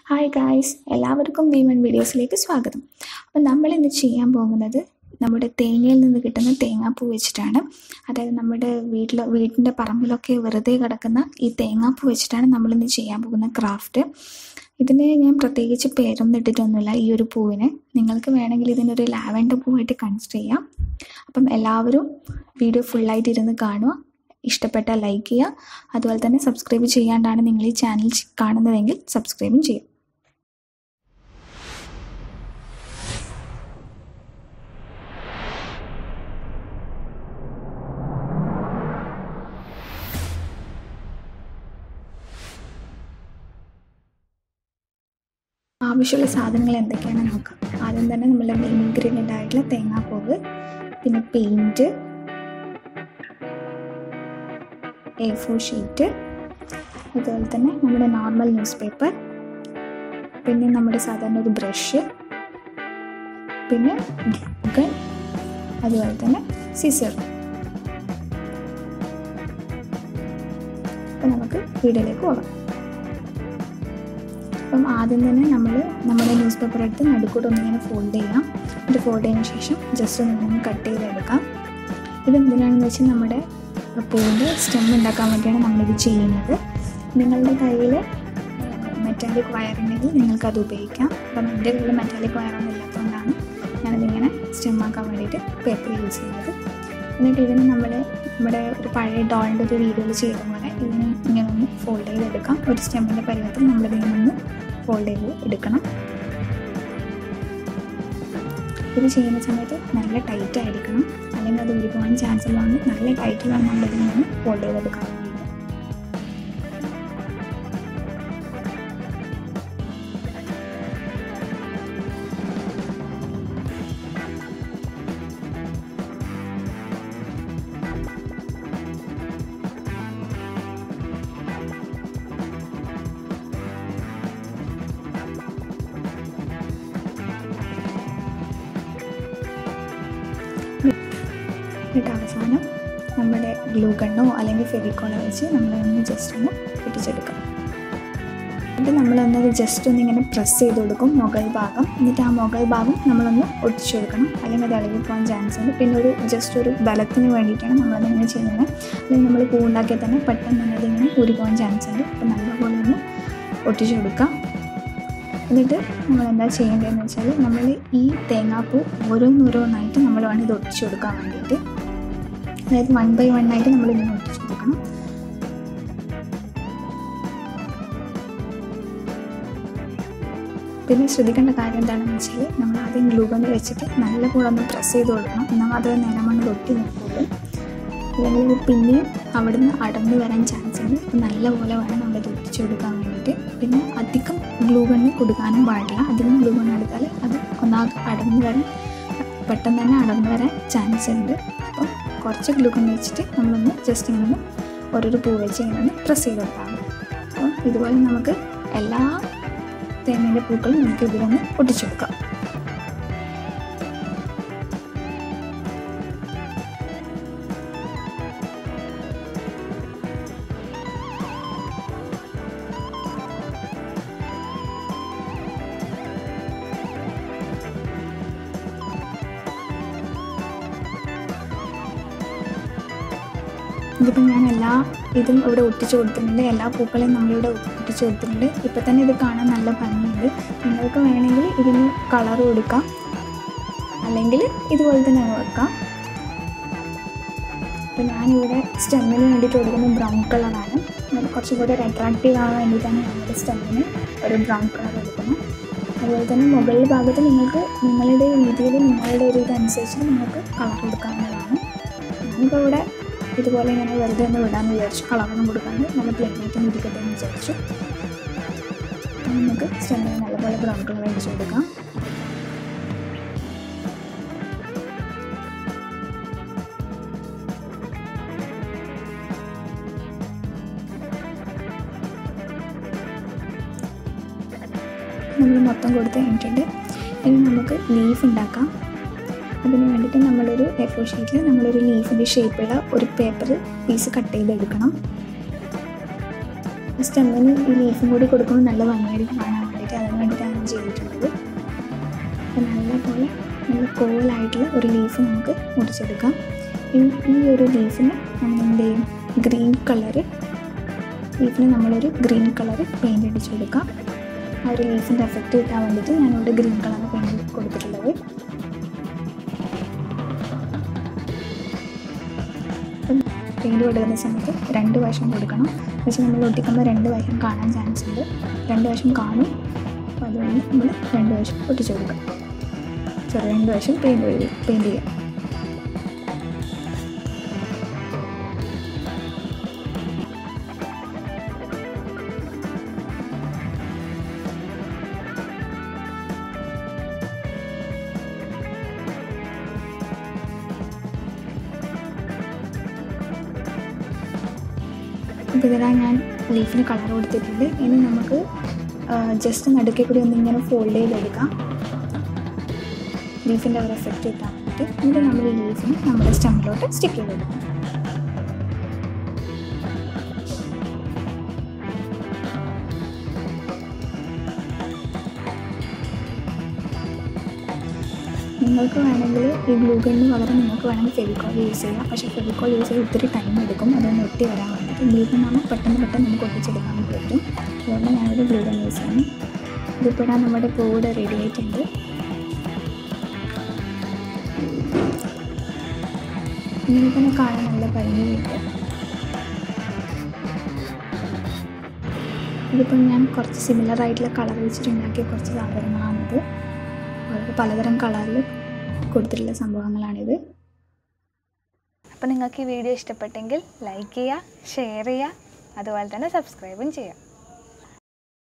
hi guys എല്ലാവർക്കും ഭീമൻ വീഡിയോസിലേക്ക് സ്വാഗതം അപ്പം നമ്മൾ ഇന്ന് ചെയ്യാൻ പോകുന്നത് നമ്മുടെ തേങ്ങയിൽ നിന്ന് കിട്ടുന്ന തേങ്ങാപ്പൂ വെച്ചിട്ടാണ് അതായത് നമ്മുടെ വീട്ടിൽ വീടിൻ്റെ പറമ്പിലൊക്കെ വെറുതെ കിടക്കുന്ന ഈ തേങ്ങാപ്പൂ വെച്ചിട്ടാണ് നമ്മളിന്ന് ചെയ്യാൻ പോകുന്ന ക്രാഫ്റ്റ് ഇതിന് ഞാൻ പ്രത്യേകിച്ച് പേരൊന്നും ഇട്ടിട്ടൊന്നുമില്ല ഈ ഒരു പൂവിന് നിങ്ങൾക്ക് വേണമെങ്കിൽ ഇതിനൊരു ലാവൻഡർ പൂവായിട്ട് കൺസിഡർ ചെയ്യാം അപ്പം എല്ലാവരും വീഡിയോ ഫുള്ളായിട്ട് ഇരുന്ന് കാണുക ഇഷ്ടപ്പെട്ടാൽ ലൈക്ക് ചെയ്യുക അതുപോലെ തന്നെ സബ്സ്ക്രൈബ് ചെയ്യാണ്ടാണ് നിങ്ങൾ ഈ ചാനൽ കാണുന്നതെങ്കിൽ സബ്സ്ക്രൈബും ചെയ്യും ആവശ്യമുള്ള സാധനങ്ങൾ എന്തൊക്കെയാണെന്ന് നോക്കാം ആദ്യം തന്നെ നമ്മളുടെ മെയിൻ ഇൻഗ്രീഡിയൻ്റ് ആയിട്ടുള്ള തേങ്ങാപ്പൂവ് പിന്നെ പെയിൻറ്റ് എ ഫോർ ഷീറ്റ് അതുപോലെ തന്നെ നമ്മുടെ നോർമൽ ന്യൂസ് പേപ്പർ പിന്നെ നമ്മുടെ സാധാരണ ഒരു ബ്രഷ് പിന്നെ ഗൺ അതുപോലെ തന്നെ സിസർ അപ്പം നമുക്ക് വീഡിയോയിലേക്ക് പോകാം അപ്പം ആദ്യം തന്നെ നമ്മൾ നമ്മുടെ ന്യൂസ് പേപ്പർ എടുത്ത് നടുക്കൂടെ ഒന്നിങ്ങനെ ഫോൾഡ് ചെയ്യാം എന്നിട്ട് ഫോൾഡ് ചെയ്തതിന് ശേഷം ജസ്റ്റ് ഒന്ന് കട്ട് ചെയ്തെടുക്കാം ഇത് എന്തിനാണെന്ന് വെച്ചാൽ നമ്മുടെ പൂവിൻ്റെ സ്റ്റെം ഉണ്ടാക്കാൻ വേണ്ടിയാണ് നമ്മളിത് ചെയ്യുന്നത് നിങ്ങളുടെ കയ്യിൽ മെറ്റാലിക് വയർ ഉണ്ടെങ്കിൽ നിങ്ങൾക്കത് ഉപയോഗിക്കാം അപ്പം എൻ്റെ കയ്യിൽ മെറ്റാലിക് വയറൊന്നും ഇല്ലാത്തതുകൊണ്ടാണ് ഞാനതിങ്ങനെ സ്റ്റെം ആക്കാൻ വേണ്ടിയിട്ട് പേപ്പർ യൂസ് ചെയ്യുന്നത് എന്നിട്ട് ഇതിന് നമ്മൾ നമ്മുടെ ഒരു പഴയ ഡോളിൻ്റെ ഒരു വീഡിയോയിൽ ചെയ്ത പോലെ ഇതിന് ഇങ്ങനെ ഒന്ന് ഫോൾഡ് ചെയ്തെടുക്കാം ഒരു സ്റ്റെമ്മിൻ്റെ പരുവത്തിൽ നമ്മളിതിൽ നിന്ന് ഫോൾഡ് ചെയ്ത് എടുക്കണം ഇത് ചെയ്യുന്ന സമയത്ത് നല്ല ടൈറ്റ് ആയിരിക്കണം അല്ലെങ്കിൽ അത് ഊരിപ്പോകാൻ ചാൻസ് ഉള്ളതുകൊണ്ട് നല്ല ടൈറ്റിൽ വേണം നമ്മളിതിൽ നിന്ന് ഫോൾഡ് ചെയ്തെടുക്കാൻ വേണ്ടിയിട്ട് എന്നിട്ട് അവസാനം നമ്മുടെ ഗ്ലൂ ഗണ്ണോ അല്ലെങ്കിൽ ഫെവിക്കോളോ വെച്ച് നമ്മളൊന്ന് ജസ്റ്റ് ഒന്ന് പൊട്ടിച്ചെടുക്കാം എന്നിട്ട് നമ്മളൊന്നത് ജസ്റ്റ് ഒന്ന് ഇങ്ങനെ പ്രസ് ചെയ്ത് കൊടുക്കും മുകൾ ഭാഗം എന്നിട്ട് ആ മുകൾ ഭാഗം നമ്മളൊന്ന് ഒട്ടിച്ചു കൊടുക്കണം അല്ലെങ്കിൽ അത് ഇളകി പോകാൻ ചാൻസ് ഉണ്ട് പിന്നെ ഒരു ജസ്റ്റ് ഒരു ബലത്തിന് വേണ്ടിയിട്ടാണ് നമ്മളതിങ്ങനെ ചെയ്യുന്നത് അല്ലെങ്കിൽ നമ്മൾ പൂ ഉണ്ടാക്കിയാൽ തന്നെ പെട്ടെന്ന് തന്നെ അതിങ്ങനെ ഊരി പോകാൻ ചാൻസ് ഉണ്ട് അപ്പോൾ നല്ലപോലെ ഒന്ന് ഒട്ടിച്ചു കൊടുക്കാം എന്നിട്ട് നമ്മൾ എന്താ ചെയ്യേണ്ടതെന്ന് വെച്ചാൽ നമ്മൾ ഈ തേങ്ങാപ്പൂ ഓരോന്നോരോന്നായിട്ട് നമ്മൾ വേണം ഇത് ഒട്ടിച്ചു കൊടുക്കാൻ വേണ്ടിയിട്ട് അതായത് വൺ ബൈ വൺ ആയിട്ട് നമ്മൾ ഇങ്ങനെ ഒട്ടിച്ചു കൊടുക്കണം പിന്നെ ശ്രദ്ധിക്കേണ്ട കാര്യം എന്താണെന്ന് വെച്ചാൽ നമ്മൾ ആദ്യം ഗ്ലൂഗണ് വെച്ചിട്ട് നല്ലപോലെ ഒന്ന് പ്രസ് ചെയ്ത് കൊടുക്കണം എന്നാൽ അത് നേരം മണ്ണിൽ ഒട്ടി നിൽക്കുള്ളൂ അല്ലെങ്കിൽ പിന്നെയും അവിടുന്ന് അടർന്നു വരാൻ ചാൻസ് ഉണ്ട് അപ്പോൾ നല്ലപോലെ വേണം നമ്മൾ ഇത് ഒട്ടിച്ചു കൊടുക്കാൻ വേണ്ടിയിട്ട് പിന്നെ അധികം ഗ്ലൂ ഗണ്ണ് കൊടുക്കാനും പാടില്ല അധികം ഗ്ലൂ ഗണ്ണ് എടുത്താൽ അത് ഒന്നാകെ അടർന്നു വരാൻ പെട്ടെന്ന് തന്നെ അടർന്നു വരാൻ ചാൻസ് ഉണ്ട് അപ്പോൾ കുറച്ച് ഗ്ലൂ ഗണ്ണ് വെച്ചിട്ട് നമ്മളൊന്ന് ജസ്റ്റ് ഇങ്ങനെ ഓരോരോ പൂ വെച്ച് ഇങ്ങനെ ഒന്ന് പ്രസ് ചെയ്ത് കൊടുത്താൽ മതി അപ്പോൾ ഇതുപോലെ നമുക്ക് എല്ലാ തേങ്ങയുടെ പൂക്കളും നമുക്ക് ഇതിലൊന്ന് ഒട്ടിച്ചു കൊടുക്കാം ഇതിപ്പോൾ ഞാൻ എല്ലാ ഇതും ഇവിടെ ഒട്ടിച്ചു കൊടുത്തിട്ടുണ്ട് എല്ലാ പൂക്കളെയും നമ്മളിവിടെ ഒട്ടിച്ചു കൊടുത്തിട്ടുണ്ട് ഇപ്പം തന്നെ ഇത് കാണാൻ നല്ല ഭംഗിയുണ്ട് നിങ്ങൾക്ക് വേണമെങ്കിൽ ഇതിന് കളർ കൊടുക്കാം അല്ലെങ്കിൽ ഇതുപോലെ തന്നെ വെക്കാം അപ്പോൾ ഞാനിവിടെ സ്റ്റെമ്മിന് വേണ്ടിയിട്ട് കൊടുക്കുന്നത് ബ്രൗൺ കളറാണ് കുറച്ചും കൂടി ഒരു അട്രാക്റ്റീവ് ആവാൻ വേണ്ടിയിട്ടാണ് ഞങ്ങളുടെ സ്റ്റെമ്മിന് ഒരു ബ്രൗൺ കളർ കൊടുക്കുന്നത് അതുപോലെ തന്നെ മുകളിൽ ഭാഗത്ത് നിങ്ങൾക്ക് നിങ്ങളുടെ രീതിയിൽ നിങ്ങളുടെ ഒരു ഇതനുസരിച്ച് നിങ്ങൾക്ക് കളർ കൊടുക്കാവുന്നതാണ് ഞാനിപ്പോൾ ഇവിടെ ഇതുപോലെ ഇങ്ങനെ വെറുതെ ഒന്ന് വിടാമെന്ന് വിചാരിച്ചു കളറൊന്നും കൊടുക്കാണ്ട് നല്ല പ്ലെയിനായിട്ട് ഇരിക്കട്ടെ എന്ന് വിചാരിച്ചു നമുക്ക് സ്റ്റെമ്മിന് നല്ലപോലെ ബ്രൗൺ കളർ അടിച്ചു കൊടുക്കാം നമ്മൾ മൊത്തം കൊടുത്ത് കഴിഞ്ഞിട്ടുണ്ട് ഇനി നമുക്ക് ലീഫ് ഉണ്ടാക്കാം അതിന് വേണ്ടിയിട്ട് നമ്മളൊരു എ ഫോർ ഷീറ്റിൽ നമ്മളൊരു ലീഫിൻ്റെ ഷേപ്പുള്ള ഒരു പേപ്പർ പീസ് കട്ട് ചെയ്തെടുക്കണം സ്റ്റെമ്മിന് ഈ ലീഫും കൂടി കൊടുക്കുമ്പോൾ നല്ല ഭംഗിയായിരിക്കും കാണാൻ വേണ്ടിയിട്ട് വേണ്ടിയിട്ട് അതിന് വേണ്ടിയിട്ടാണ് ഞാൻ ചെയ്തിട്ടുള്ളത് അപ്പോൾ നല്ലപോലെ നല്ല കോലായിട്ടുള്ള ഒരു ലീഫ് നമുക്ക് മുറിച്ചെടുക്കാം ഈ ഈ ഒരു ലീഫിന് നമ്മൾ എന്ത് ചെയ്യും ഗ്രീൻ കളറ് ലീഫിന് നമ്മളൊരു ഗ്രീൻ കളർ പെയിൻറ് അടിച്ചു കൊടുക്കാം ആ ഒരു ലീഫിൻ്റെ എഫക്റ്റ് കിട്ടാൻ വേണ്ടിയിട്ട് ഞാനിവിടെ ഗ്രീൻ കളർ പെയിൻറ് കൊടുത്തിട്ടുള്ളത് അപ്പം പെയിൻറ് കൊടുക്കുന്ന സമയത്ത് രണ്ട് വശം കൊടുക്കണം പക്ഷേ നമ്മൾ ഒട്ടിക്കുമ്പോൾ രണ്ട് വശം കാണാൻ ചാൻസ് ഉണ്ട് രണ്ട് വശം കാണും അപ്പോൾ അതുകൊണ്ട് നമ്മൾ രണ്ട് വശം ഒട്ടിച്ചു കൊടുക്കാം സോറി രണ്ട് വശം പെയിൻറ് എഴുതി പെയിൻറ് ചെയ്യാം അപ്പോൾ ഇതിലാ ഞാൻ ലീഫിന് കളർ കൊടുത്തിട്ടുണ്ട് ഇനി നമുക്ക് ജസ്റ്റ് നടുക്കെ കൂടി ഒന്ന് ഇങ്ങനെ ഫോൾഡ് ചെയ്തെടുക്കാം ലീഫിൻ്റെ ഒരു എഫക്റ്റ് കിട്ടാൻ വേണ്ടിയിട്ട് എന്നിട്ട് നമ്മൾ ഈ ലീഫിന് നമ്മുടെ സ്റ്റമ്മിലോട്ട് സ്റ്റിക്ക് ചെയ്ത് കൊടുക്കാം നിങ്ങൾക്ക് വേണമെങ്കിൽ ഈ ഗ്ലൂ ഗണ്ണിന് പകരം നിങ്ങൾക്ക് വേണമെങ്കിൽ ഫെവിക്കോൾ യൂസ് ചെയ്യാം പക്ഷേ ഫെവിക്കോൾ യൂസ് ചെയ്ത് ഒത്തിരി ടൈം എടുക്കും അതൊന്ന് ഒട്ടി വരാൻ വേണ്ടിയിട്ട് ഗ്ലൂ ഗണ്ണാകുമ്പോൾ പെട്ടെന്ന് പെട്ടെന്ന് നമുക്ക് ഒട്ടിച്ചെടുക്കാൻ പറ്റും അതുകൊണ്ട് ഞാനൊരു ഗ്ലൂ ഗൺ യൂസ് ചെയ്യുന്നു ഇതിപ്പോൾ ഇടാൻ നമ്മുടെ പൂവിടെ റെഡി ആയിട്ടുണ്ട് ഇങ്ങനെ തന്നെ കാണാൻ നല്ല ഭംഗിയുണ്ട് ഇതിപ്പം ഞാൻ കുറച്ച് സിമിലർ ആയിട്ടുള്ള കളർ വെച്ചിട്ടുണ്ടാക്കിയ കുറച്ച് സാധനങ്ങളാണിത് വളരെ പലതരം കളറിൽ കൊടുത്തിട്ടുള്ള സംഭവങ്ങളാണിത് അപ്പോൾ നിങ്ങൾക്ക് ഈ വീഡിയോ ഇഷ്ടപ്പെട്ടെങ്കിൽ ലൈക്ക് ചെയ്യുക ഷെയർ ചെയ്യുക അതുപോലെ തന്നെ സബ്സ്ക്രൈബും ചെയ്യുക